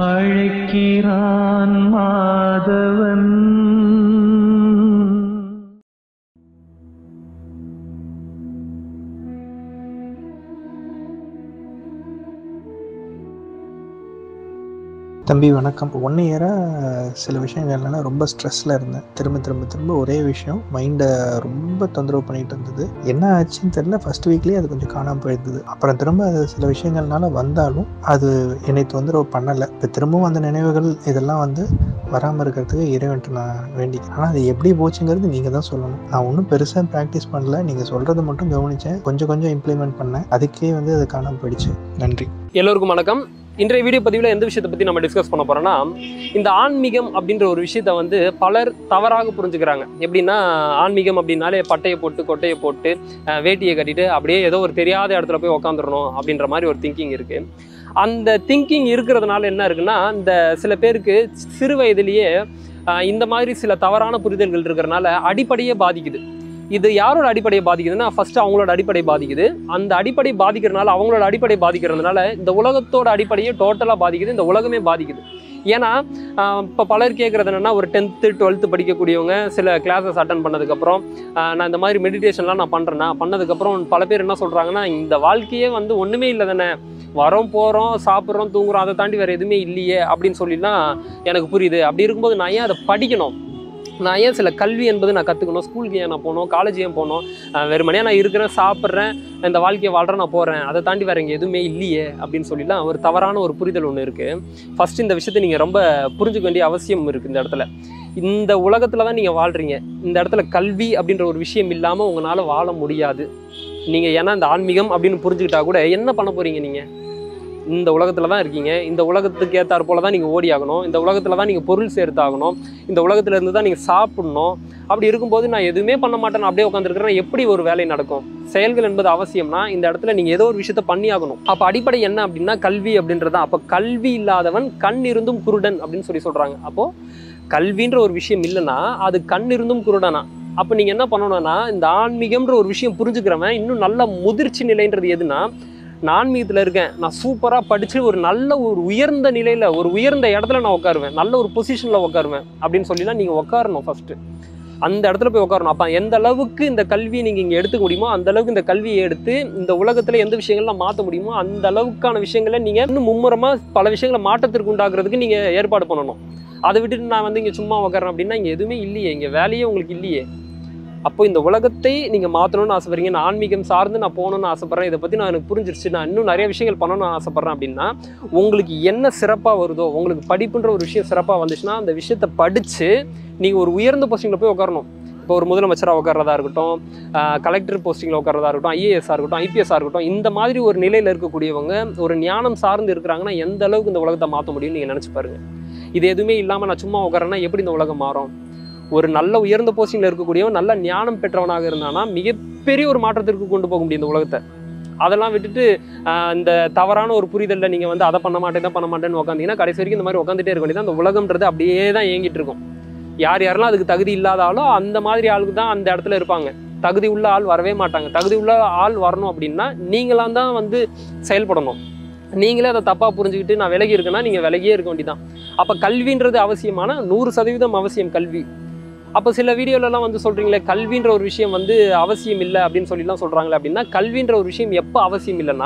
அழைக்கிறான் மாதவன் தம்பி வணக்கம் ஒன் இயராக சில விஷயங்கள்லாம் ரொம்ப ஸ்ட்ரெஸ்ஸில் இருந்தேன் திரும்ப திரும்ப திரும்ப ஒரே விஷயம் மைண்டை ரொம்ப தொந்தரவு பண்ணிகிட்டு இருந்தது என்ன ஆச்சுன்னு தெரியல ஃபர்ஸ்ட் வீக்லேயே அது கொஞ்சம் காணாமல் போயிருந்தது அப்புறம் திரும்ப அது சில விஷயங்கள்னால வந்தாலும் அது என்னை தொந்தரவு பண்ணலை இப்போ திரும்பவும் அந்த நினைவுகள் இதெல்லாம் வந்து வராமல் இருக்கிறதுக்கு இறைவன்ட்டு நான் வேண்டிக்கிறேன் ஆனால் அது எப்படி போச்சுங்கிறது நீங்கள் தான் சொல்லணும் நான் ஒன்றும் பெருசாக ப்ராக்டிஸ் பண்ணல நீங்கள் சொல்கிறத மட்டும் கவனித்தேன் கொஞ்சம் கொஞ்சம் இம்ப்ளிமெண்ட் பண்ணேன் அதுக்கே வந்து அது காணாமல் போயிடுச்சு நன்றி எல்லோருக்கும் வணக்கம் இன்றைய வீடியோ பதிவில் எந்த விஷயத்தை பற்றி நம்ம டிஸ்கஸ் பண்ண போறோம்னா இந்த ஆன்மீகம் அப்படின்ற ஒரு விஷயத்த வந்து பலர் தவறாக புரிஞ்சுக்கிறாங்க எப்படின்னா ஆன்மீகம் அப்படின்னாலே பட்டையை போட்டு கொட்டையை போட்டு அஹ், வேட்டியை கட்டிட்டு அப்படியே ஏதோ ஒரு தெரியாத இடத்துல போய் உக்காந்துடணும் அப்படின்ற மாதிரி ஒரு திங்கிங் இருக்கு அந்த திங்கிங் இருக்கிறதுனால என்ன இருக்குன்னா இந்த சில பேருக்கு சிறு வயதிலேயே அஹ், இந்த மாதிரி சில தவறான புரிதல்கள் இருக்கிறனால அடிப்படையே பாதிக்குது இது யாரோட அடிப்படையை பாதிக்குதுன்னா ஃபர்ஸ்ட் அவங்களோட அடிப்படை பாதிக்குது அந்த அடிப்படை பாதிக்கிறதுனால அவங்களோட அடிப்படை பாதிக்கிறதுனால இந்த உலகத்தோட அடிப்படையே டோட்டலாக பாதிக்குது இந்த உலகமே பாதிக்குது ஏன்னா இப்போ பலர் கேட்குறது என்னென்னா ஒரு டென்த்து டுவெல்த்து படிக்கக்கூடியவங்க சில கிளாஸஸ் அட்டன் பண்ணதுக்கப்புறம் ஆஹ் நான் இந்த மாதிரி மெடிடேஷன்லாம் நான் பண்ணுறேன்னா பண்ணதுக்கப்புறம் பல பேர் என்ன சொல்கிறாங்கன்னா இந்த வாழ்க்கையே வந்து ஒன்றுமே இல்லை தானே வரோம் போகிறோம் சாப்பிட்றோம் தூங்குறோம் அதை தாண்டி வேறு எதுவுமே இல்லையே அப்படின்னு சொல்லிலாம் எனக்கு புரியுது அப்படி இருக்கும்போது நான் ஏன் அதை படிக்கணும் நான் ஏன் சில கல்வி என்பது நான் கற்றுக்கணும் ஸ்கூலுக்கு ஏன் நான் போகணும் காலேஜ் ஏன் போகணும் ஆஹ் வெறுமனே நான் இருக்கிறேன் சாப்பிட்றேன் இந்த வாழ்க்கையை வாழ்கிறேன் நான் போகிறேன் அதை தாண்டி வேறு இங்கே எதுவுமே இல்லையே அப்படின்னு சொல்லிலாம் ஒரு தவறான ஒரு புரிதல் ஒன்று இருக்குது ஃபர்ஸ்ட் இந்த விஷயத்தை நீங்கள் ரொம்ப புரிஞ்சுக்க வேண்டிய அவசியம் இருக்குது இந்த இடத்துல இந்த உலகத்தில் தான் நீங்கள் வாழ்கிறீங்க இந்த இடத்துல கல்வி அப்படின்ற ஒரு விஷயம் இல்லாமல் உங்களால் வாழ முடியாது நீங்கள் ஏன்னா இந்த ஆன்மீகம் அப்படின்னு புரிஞ்சுக்கிட்டா கூட என்ன பண்ண போகிறீங்க நீங்கள் இந்த உலகத்தில் தான் இருக்கீங்க இந்த உலகத்துக்கு ஏற்றாற் போல தான் நீங்கள் ஓடி ஆகணும் இந்த உலகத்தில் தான் நீங்கள் பொருள் சேர்த்தாகணும் இந்த உலகத்துல இருந்து தான் நீங்கள் சாப்பிடணும் அப்படி இருக்கும்போது நான் எதுவுமே பண்ண மாட்டேன் அப்படியே உட்காந்துருக்கிறேன் எப்படி ஒரு வேலை நடக்கும் செயல்கள் என்பது அவசியம்னா இந்த இடத்துல நீங்கள் ஏதோ ஒரு விஷயத்த பண்ணி ஆகணும் அப்போ அடிப்படை என்ன அப்படின்னா கல்வி அப்படின்றது அப்போ கல்வி இல்லாதவன் கண் இருந்தும் குருடன் அப்படின்னு சொல்லி சொல்கிறாங்க அப்போது கல்வின்ற ஒரு விஷயம் இல்லைன்னா அது கண் இருந்தும் குருடனா அப்போ நீங்கள் என்ன பண்ணணும்னா இந்த ஆன்மீகம்ன்ற ஒரு விஷயம் புரிஞ்சுக்கிறவன் இன்னும் நல்ல முதிர்ச்சி நிலைன்றது எதுனா நான் ஆன்மீகத்தில் இருக்கேன் நான் சூப்பராக படித்து ஒரு நல்ல ஒரு உயர்ந்த நிலையில் ஒரு உயர்ந்த இடத்துல நான் உட்காருவேன் நல்ல ஒரு பொசிஷனில் உட்காருவேன் அப்படின்னு சொல்லிலாம் நீங்கள் உட்காரணும் ஃபஸ்ட்டு அந்த இடத்துல போய் உட்காரணும் அப்போ எந்த அளவுக்கு இந்த கல்வியை நீங்கள் இங்கே எடுத்துக்க முடியுமோ அந்த அளவுக்கு இந்த கல்வியை எடுத்து இந்த உலகத்தில் எந்த விஷயங்கள்லாம் மாற்ற முடியுமோ அந்த அளவுக்கான விஷயங்களை நீங்கள் இன்னும் மும்முரமாக பல விஷயங்களை மாற்றத்திற்கு உண்டாக்குறதுக்கு நீங்கள் ஏற்பாடு பண்ணணும் அதை விட்டுட்டு நான் வந்து இங்கே சும்மா உட்காரேன் அப்படின்னா இங்கே எதுவுமே இல்லையே இங்கே வேலையே உங்களுக்கு இல்லையே அப்போ இந்த உலகத்தை நீங்கள் மாற்றணும்னு ஆசைப்படுறீங்க நான் ஆன்மீகம் சார்ந்து நான் போகணும்னு ஆசைப்பட்றேன் இதை பற்றி நான் எனக்கு புரிஞ்சிருச்சு நான் இன்னும் நிறைய விஷயங்கள் பண்ணணும்னு ஆசைப்பட்றேன் அப்படின்னா உங்களுக்கு என்ன சிறப்பாக வருதோ உங்களுக்கு படிப்புன்ற ஒரு விஷயம் சிறப்பாக வந்துச்சுன்னா அந்த விஷயத்தை படித்து நீங்கள் ஒரு உயர்ந்த போஸ்டிங்கில் போய் உட்காரணும் இப்போ ஒரு முதலமைச்சராக உட்காரதா இருக்கட்டும் கலெக்டர் போஸ்டிங்கில் உட்காரதா இருக்கட்டும் ஐஏஎஸ்ஸாக இருக்கட்டும் ஐபிஎஸ்ஸாக இருக்கட்டும் இந்த மாதிரி ஒரு நிலையில் இருக்கக்கூடியவங்க ஒரு ஞானம் சார்ந்து இருக்கிறாங்கன்னா எந்த அளவுக்கு இந்த உலகத்தை மாற்ற முடியும்னு நீங்கள் நினச்சி பாருங்க இது எதுவுமே இல்லாமல் நான் சும்மா உட்காரேன்னா எப்படி இந்த உலகம் மாறும் ஒரு நல்ல உயர்ந்த போஸ்டிங்கில் இருக்கக்கூடியவன் நல்ல ஞானம் பெற்றவனாக இருந்தானா மிகப்பெரிய ஒரு மாற்றத்திற்கு கொண்டு போக முடியும் இந்த உலகத்தை அதெல்லாம் விட்டுட்டு ஆஹ், இந்த தவறான ஒரு புரிதலில் நீங்கள் வந்து அதை பண்ண மாட்டேன் இதை பண்ண மாட்டேன்னு உட்காந்தீங்கன்னா கடைசி வரைக்கும் இந்த மாதிரி உட்காந்துட்டே இருக்க வேண்டியது அந்த உலகம்ன்றது அப்படியே தான் இயங்கிட்டு இருக்கும் யார் யாரெல்லாம் அதுக்கு தகுதி இல்லாத ஆளோ அந்த மாதிரி ஆளுக்கு தான் அந்த இடத்துல இருப்பாங்க தகுதி உள்ள ஆள் வரவே மாட்டாங்க தகுதி உள்ள ஆள் வரணும் அப்படின்னா நீங்களாம் தான் வந்து செயல்படணும் நீங்களே அதை தப்பாக புரிஞ்சுக்கிட்டு நான் விலகி இருக்கேன்னா நீங்கள் விலகியே இருக்க வேண்டியதான் அப்போ கல்வின்றது அவசியமான நூறு சதவீதம் அவசியம் கல்வி அப்போ சில வீடியோலலாம் வந்து சொல்கிறீங்களே கல்வின்ற ஒரு விஷயம் வந்து அவசியம் இல்லை அப்படின்னு சொல்லிலாம் சொல்கிறாங்களே அப்படின்னா கல்வின்ற ஒரு விஷயம் எப்போ அவசியம் இல்லைன்னா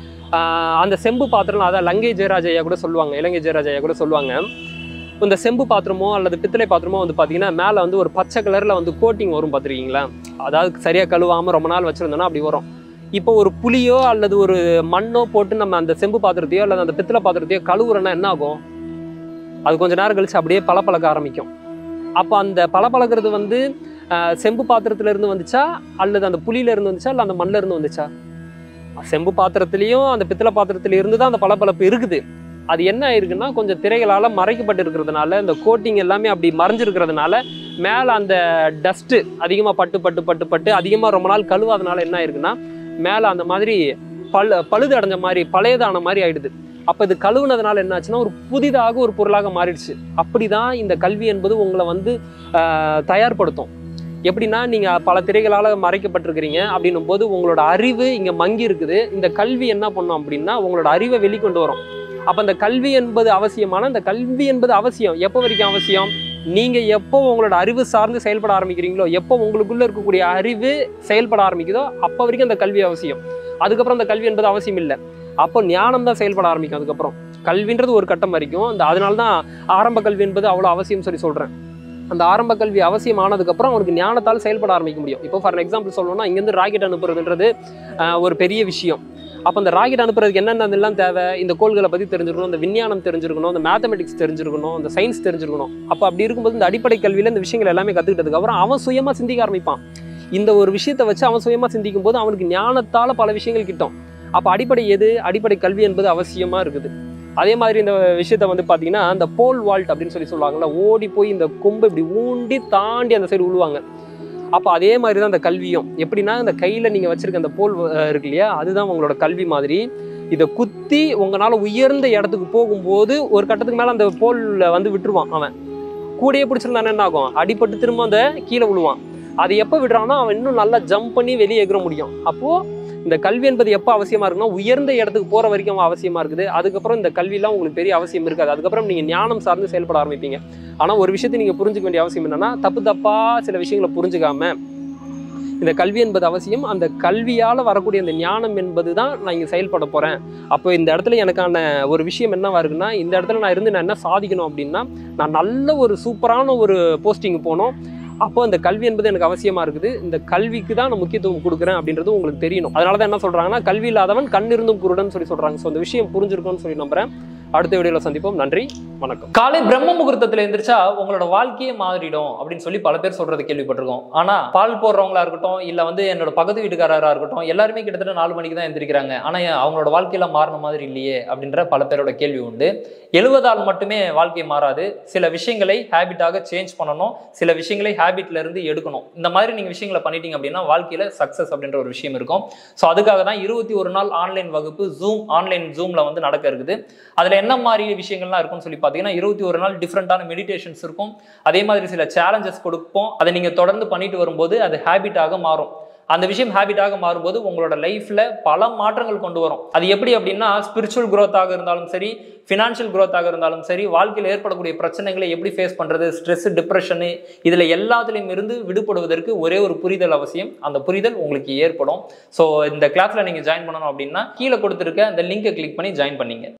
ஆஹ் அந்த செம்பு பாத்திரம் அதான் லங்கை ஜெயராஜ் ஐயா கூட சொல்லுவாங்க இலங்கை ஜெயராஜ் ஐயா கூட சொல்லுவாங்க இந்த செம்பு பாத்திரமோ அல்லது பித்தளை பாத்திரமோ வந்து பார்த்தீங்கன்னா மேலே வந்து ஒரு பச்சை கலரில் வந்து கோட்டிங் வரும் பார்த்துருக்கீங்களா அதாவது சரியாக கழுவாமல் ரொம்ப நாள் வச்சுருந்தோன்னா அப்படி வரும் இப்போ ஒரு புளியோ அல்லது ஒரு மண்ணோ போட்டு நம்ம அந்த செம்பு பாத்திரத்தையோ அல்லது அந்த பித்தளை பாத்திரத்தையோ கழுவுறோன்னா என்ன ஆகும் அது கொஞ்ச நேரம் கழிச்சு அப்படியே பளபளக்க ஆரம்பிக்கும் அப்போ அந்த பளபளக்கிறது வந்து ஆஹ், செம்பு பாத்திரத்துல இருந்து வந்துச்சா அல்லது அந்த புளியில இருந்து வந்துச்சா இல்லை அந்த மண்ணில் இருந்து வந்துச்சா செம்பு பாத்திரத்துலேயும் அந்த பித்தளை பாத்திரத்துல இருந்து தான் அந்த பளபளப்பு இருக்குது அது என்ன ஆயிருக்குன்னா கொஞ்சம் திரைகளால் மறைக்கப்பட்டு இருக்கிறதுனால இந்த கோட்டிங் எல்லாமே அப்படி மறைஞ்சிருக்கிறதுனால மேலே அந்த டஸ்ட்டு அதிகமாக பட்டு பட்டு பட்டு பட்டு அதிகமாக ரொம்ப நாள் கழுவாதனால என்ன ஆயிருக்குன்னா மேலே அந்த மாதிரி பழு பழுது அடைஞ்ச மாதிரி பழையதான மாதிரி ஆயிடுது அப்போ இது கழுவுனதுனால என்ன ஆச்சுன்னா ஒரு புதிதாக ஒரு பொருளாக மாறிடுச்சு அப்படிதான் இந்த கல்வி என்பது உங்களை வந்து ஆஹ், தயார்படுத்தும் எப்படின்னா நீங்கள் பல திரைகளால் மறைக்கப்பட்டிருக்கிறீங்க அப்படின்னும் போது உங்களோட அறிவு இங்கே மங்கி இருக்குது இந்த கல்வி என்ன பண்ணும் அப்படின்னா உங்களோட அறிவை வெளிக்கொண்டு வரும் அப்போ அந்த கல்வி என்பது அவசியமான அந்த கல்வி என்பது அவசியம் எப்போ வரைக்கும் அவசியம் நீங்க எப்போ உங்களோட அறிவு சார்ந்து செயல்பட ஆரம்பிக்கிறீங்களோ எப்போ உங்களுக்குள்ள இருக்கக்கூடிய அறிவு செயல்பட ஆரம்பிக்குதோ அப்போ வரைக்கும் அந்த கல்வி அவசியம் அதுக்கப்புறம் அந்த கல்வி என்பது அவசியம் இல்லை அப்போ ஞானம் தான் செயல்பட ஆரம்பிக்கும் அதுக்கப்புறம் கல்வின்றது ஒரு கட்டம் வரைக்கும் அந்த அதனால தான் ஆரம்ப கல்வி என்பது அவ்வளோ அவசியம் சொல்லி சொல்றேன் அந்த ஆரம்ப கல்வி அவசியம் ஆனதுக்கப்புறம் அவனுக்கு ஞானத்தால் செயல்பட ஆரம்பிக்க முடியும் இப்போ ஃபார் எக்ஸாம்பிள் சொல்லணும்னா இங்கேருந்து ராக்கெட் அனுப்புறதுன்றது ஆஹ், ஒரு பெரிய விஷயம் அப்போ அந்த ராக்கெட் அனுப்புறதுக்கு என்னென்னலாம் தேவை இந்த கோள்களை பற்றி தெரிஞ்சிருக்கணும் இந்த விஞ்ஞானம் தெரிஞ்சிருக்கணும் இந்த மேத்தமெட்டிக்ஸ் தெரிஞ்சிருக்கணும் இந்த சயின்ஸ் தெரிஞ்சிருக்கணும் அப்போ அப்படி இருக்கும்போது இந்த அடிப்படை கல்வியில் இந்த விஷயங்கள் எல்லாமே கற்றுக்கிட்டதுக்கு அப்புறம் அவன் சுயமாக சிந்திக்க ஆரம்பிப்பான் இந்த ஒரு விஷயத்தை வச்சு அவன் சுயமாக சிந்திக்கும் போது அவனுக்கு ஞானத்தால் பல விஷயங்கள் கிட்டும் அப்போ அடிப்படை எது அடிப்படை கல்வி என்பது அவசியமாக இருக்குது அதே மாதிரி இந்த விஷயத்தை வந்து பார்த்தீங்கன்னா இந்த போல் வால்ட் அப்படின்னு சொல்லி சொல்லுவாங்கல்ல ஓடி போய் இந்த கொம்பை இப்படி ஊண்டி தாண்டி அந்த சைடு விழுவாங்க அப்போ அதே மாதிரி தான் அந்த கல்வியும் எப்படின்னா இந்த கையில் நீங்கள் வச்சிருக்க அந்த போல் அஹ், இருக்கு இல்லையா அதுதான் உங்களோட கல்வி மாதிரி இதை குத்தி உங்களால் உயர்ந்த இடத்துக்கு போகும்போது ஒரு கட்டத்துக்கு மேலே அந்த போல்ல வந்து விட்டுருவான் அவன் கூடையே பிடிச்சிருந்தானே என்ன ஆகும் அடிபட்டு திரும்ப அந்த கீழே விழுவான் அது எப்போ விடுறானோ அவன் இன்னும் நல்லா ஜம்ப் பண்ணி வெளியே எகிற முடியும் அப்போது இந்த கல்வி என்பது எப்போ அவசியமா இருக்குன்னா உயர்ந்த இடத்துக்கு போற வரைக்கும் அவசியமா இருக்குது அதுக்கப்புறம் இந்த கல்விலாம் உங்களுக்கு பெரிய அவசியம் இருக்காது அதுக்கப்புறம் நீங்க ஞானம் சார்ந்து செயல்பட ஆரம்பிப்பீங்க ஆனா ஒரு விஷயத்தை நீங்க புரிஞ்சுக்க வேண்டிய அவசியம் என்னன்னா தப்பு தப்பா சில விஷயங்களை புரிஞ்சுக்காம இந்த கல்வி என்பது அவசியம் அந்த கல்வியால வரக்கூடிய அந்த ஞானம் என்பது தான் நான் இங்க செயல்பட போறேன் அப்போ இந்த இடத்துல எனக்கான ஒரு விஷயம் என்னவா இருக்குன்னா இந்த இடத்துல நான் இருந்து நான் என்ன சாதிக்கணும் அப்படின்னா நான் நல்ல ஒரு சூப்பரான ஒரு போஸ்டிங் போனோம் அப்போ இந்த கல்வி என்பது எனக்கு அவசியமா இருக்குது இந்த கல்விக்கு தான் நான் முக்கியத்துவம் கொடுக்குறேன் அப்படின்றது உங்களுக்கு தெரியணும் அதனால தான் என்ன சொல்றாங்கன்னா கல்வி இல்லாதவன் கண் இருந்தும் குருடன் சொல்லி சொல்றாங்க ஸோ இந்த விஷயம் புரிஞ்சிருக்கும்னு சொல்லி நம்புறேன் அடுத்த வீடியோவில் சந்திப்போம் நன்றி வணக்கம் காலை பிரம்ம முகூர்த்தத்துல எந்திரிச்சா உங்களோட வாழ்க்கையே மாறிடும் அப்படின்னு சொல்லி பல பேர் சொல்றது கேள்விப்பட்டிருக்கோம் ஆனா பால் போடுறவங்களா இருக்கட்டும் இல்ல வந்து என்னோட பக்கத்து வீட்டுக்காரரா இருக்கட்டும் எல்லாருமே கிட்டத்தட்ட நாலு மணிக்கு தான் எந்திரிக்கிறாங்க ஆனா ஏன் அவங்களோட வாழ்க்கையில மாறின மாதிரி இல்லையே அப்படின்ற பல பேரோட கேள்வி உண்டு எழுவதால் மட்டுமே வாழ்க்கை மாறாது சில விஷயங்களை ஹேபிட்டாக சேஞ்ச் பண்ணணும் சில விஷயங்களை ஹேபிட்ல இருந்து எடுக்கணும் இந்த மாதிரி நீங்க விஷயங்களை பண்ணிட்டீங்க அப்படின்னா வாழ்க்கையில சக்சஸ் அப்படின்ற ஒரு விஷயம் இருக்கும் ஸோ அதுக்காக தான் இருபத்தி ஒரு நாள் ஆன்லைன் வகுப்பு ஜூம் ஆன்லைன் ஜூம்ல வந்து நடக்க இருக்குது அதுல என்ன மாதிரி விஷயங்கள்லாம் இருக்கும்னு சொல்லி பார்த்தீங்கன்னா இருபத்தி ஒரு நாள் டிஃப்ரெண்டான மெடிடேஷன்ஸ் இருக்கும் அதே மாதிரி சில சேலஞ்சஸ் கொடுப்போம் அதை நீங்க தொடர்ந்து பண்ணிட்டு வரும்போது அது ஹேபிட்டாக மாறும் அந்த விஷயம் ஹேபிட்டாக மாறும்போது உங்களோட லைஃப்ல பல மாற்றங்கள் கொண்டு வரும் அது எப்படி அப்படின்னா ஸ்பிரிச்சுவல் growth-ஆக இருந்தாலும் சரி ஃபினான்ஷியல் growth-ஆக இருந்தாலும் சரி வாழ்க்கையில் ஏற்படக்கூடிய பிரச்சனைகளை எப்படி ஃபேஸ் பண்றது ஸ்ட்ரெஸ் டிப்ரெஷனு இதுல எல்லாத்துலேயும் இருந்து விடுபடுவதற்கு ஒரே ஒரு புரிதல் அவசியம் அந்த புரிதல் உங்களுக்கு ஏற்படும் ஸோ இந்த கிளாஸ்ல நீங்க ஜாயின் பண்ணணும் அப்படின்னா கீழே கொடுத்துருக்க அந்த லிங்கை கிளிக் பண்ணி ஜாயின் பண்ணீங்க